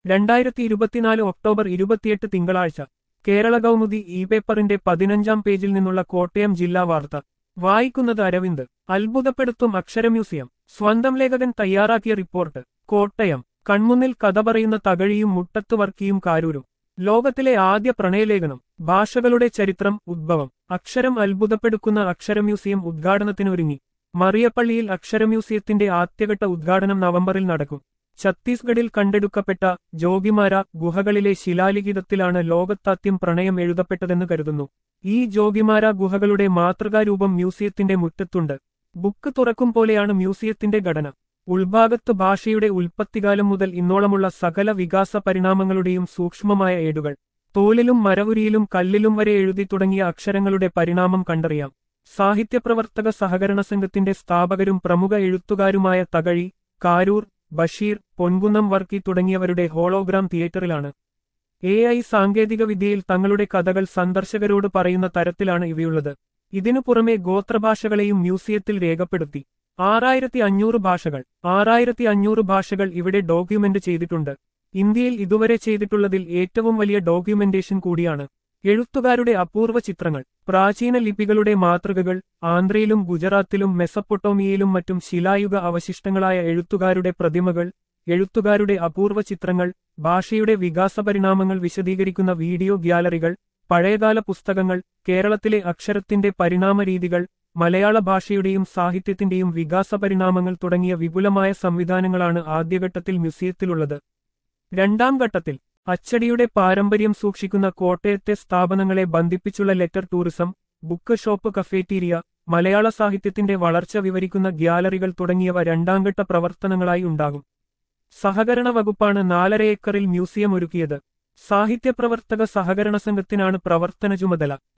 രണ്ടായിരത്തി ഇരുപത്തിനാല് ഒക്ടോബർ ഇരുപത്തിയെട്ട് തിങ്കളാഴ്ച കേരള കൗമുദി ഇ പേപ്പറിന്റെ പതിനഞ്ചാം പേജിൽ നിന്നുള്ള കോട്ടയം ജില്ലാ വാർത്ത വായിക്കുന്നത് അരവിന്ദ് അത്ഭുതപ്പെടുത്തും അക്ഷര മ്യൂസിയം സ്വന്തം ലേഖകൻ തയ്യാറാക്കിയ റിപ്പോർട്ട് കോട്ടയം കൺമുന്നിൽ കഥ പറയുന്ന തകഴിയും മുട്ടത്ത് വർക്കിയും കാരൂരും ലോകത്തിലെ ആദ്യ പ്രണയലേഖനം ഭാഷകളുടെ ചരിത്രം ഉദ്ഭവം അക്ഷരം അത്ഭുതപ്പെടുക്കുന്ന അക്ഷര മ്യൂസിയം ഉദ്ഘാടനത്തിനൊരുങ്ങി മറിയപ്പള്ളിയിൽ അക്ഷര മ്യൂസിയത്തിന്റെ ആദ്യഘട്ട ഉദ്ഘാടനം നവംബറിൽ നടക്കും ഛത്തീസ്ഗഡിൽ കണ്ടെടുക്കപ്പെട്ട ജോഗിമാര ഗുഹകളിലെ ശിലാലിഖിതത്തിലാണ് ലോകത്താദ്യം പ്രണയം എഴുതപ്പെട്ടതെന്ന് കരുതുന്നു ഈ ജോഗിമാര ഗുഹകളുടെ മാതൃകാരൂപം മ്യൂസിയത്തിന്റെ മുറ്റത്തുണ്ട് ബുക്ക് തുറക്കും പോലെയാണ് മ്യൂസിയത്തിന്റെ ഘടന ഉൾഭാഗത്ത് ഭാഷയുടെ ഉൽപ്പത്തികാലം മുതൽ ഇന്നോളമുള്ള സകല വികാസ പരിണാമങ്ങളുടെയും സൂക്ഷ്മമായ ഏടുകൾ തോലിലും മരവുരിയിലും കല്ലിലും വരെ എഴുതി തുടങ്ങിയ അക്ഷരങ്ങളുടെ പരിണാമം കണ്ടറിയാം സാഹിത്യപ്രവർത്തക സഹകരണ സംഘത്തിന്റെ സ്ഥാപകരും പ്രമുഖ എഴുത്തുകാരുമായ തകഴി കാരൂർ ബഷീർ പൊൻകുന്നം വർക്കി തുടങ്ങിയവരുടെ ഹോളോഗ്രാം തിയേറ്ററിലാണ് എ ഐ സാങ്കേതികവിദ്യയിൽ തങ്ങളുടെ കഥകൾ സന്ദർശകരോട് പറയുന്ന തരത്തിലാണ് ഇവയുള്ളത് ഇതിനു പുറമെ ഗോത്രഭാഷകളെയും മ്യൂസിയത്തിൽ രേഖപ്പെടുത്തി ആറായിരത്തി അഞ്ഞൂറ് ഭാഷകൾ ആറായിരത്തി അഞ്ഞൂറ് ഭാഷകൾ ഇവിടെ ഡോക്യുമെന്റ് ചെയ്തിട്ടുണ്ട് ഇന്ത്യയിൽ ഇതുവരെ ചെയ്തിട്ടുള്ളതിൽ ഏറ്റവും വലിയ ഡോക്യുമെന്റേഷൻ കൂടിയാണ് എഴുത്തുകാരുടെ അപൂർവ ചിത്രങ്ങൾ പ്രാചീന ലിപികളുടെ മാതൃകകൾ ആന്ധ്രയിലും ഗുജറാത്തിലും മെസപ്പൊട്ടോമിയയിലും മറ്റും ശിലായുഗ അവശിഷ്ടങ്ങളായ എഴുത്തുകാരുടെ പ്രതിമകൾ എഴുത്തുകാരുടെ അപൂർവ ചിത്രങ്ങൾ ഭാഷയുടെ വികാസപരിണാമങ്ങൾ വിശദീകരിക്കുന്ന വീഡിയോ ഗ്യാലറികൾ പഴയകാല പുസ്തകങ്ങൾ കേരളത്തിലെ അക്ഷരത്തിന്റെ പരിണാമരീതികൾ മലയാള ഭാഷയുടെയും സാഹിത്യത്തിന്റെയും വികാസപരിണാമങ്ങൾ തുടങ്ങിയ വിപുലമായ സംവിധാനങ്ങളാണ് ആദ്യഘട്ടത്തിൽ മ്യൂസിയത്തിലുള്ളത് രണ്ടാം ഘട്ടത്തിൽ അച്ചടിയുടെ പാരമ്പര്യം സൂക്ഷിക്കുന്ന കോട്ടയത്തെ സ്ഥാപനങ്ങളെ ബന്ധിപ്പിച്ചുള്ള letter tourism book shop cafeteria Malayala സാഹിത്യത്തിന്റെ വളർച്ച വിവരിക്കുന്ന ഗ്യാലറികൾ തുടങ്ങിയവ രണ്ടാംഘട്ട പ്രവർത്തനങ്ങളായി ഉണ്ടാകും സഹകരണ വകുപ്പാണ് നാലര ഏക്കറിൽ മ്യൂസിയം ഒരുക്കിയത് സാഹിത്യപ്രവർത്തക സഹകരണ സംഘത്തിനാണ് പ്രവർത്തന ചുമതല